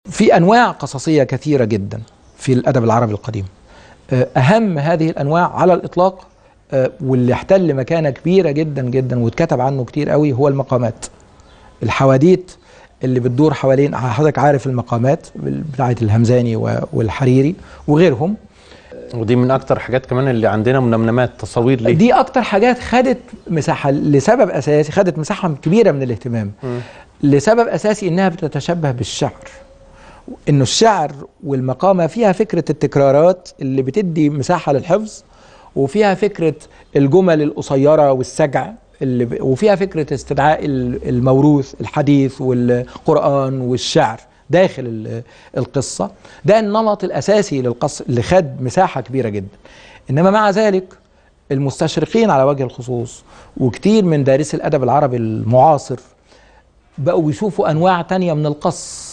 في انواع قصصيه كثيره جدا في الادب العربي القديم آه، اهم هذه الانواع على الاطلاق آه، واللي احتل مكانه كبيره جدا جدا واتكتب عنه كتير قوي هو المقامات الحواديت اللي بتدور حوالين حضرتك عارف المقامات بتاعه الهمزاني و- والحريري وغيرهم ودي من اكتر حاجات كمان اللي عندنا منمنمات تصاوير ليه دي اكتر حاجات خدت مساحه لسبب اساسي خدت مساحه كبيره من الاهتمام لسبب اساسي انها بتتشبه بالشعر انه الشعر والمقامه فيها فكره التكرارات اللي بتدي مساحه للحفظ وفيها فكره الجمل القصيره والسجع اللي ب... وفيها فكره استدعاء ال- الموروث الحديث والقران والشعر داخل ال- القصه ده النمط الاساسي للقص اللي خد مساحه كبيره جدا انما مع ذلك المستشرقين على وجه الخصوص وكتير من دارسي الادب العربي المعاصر بقوا بيشوفوا انواع تانية من القص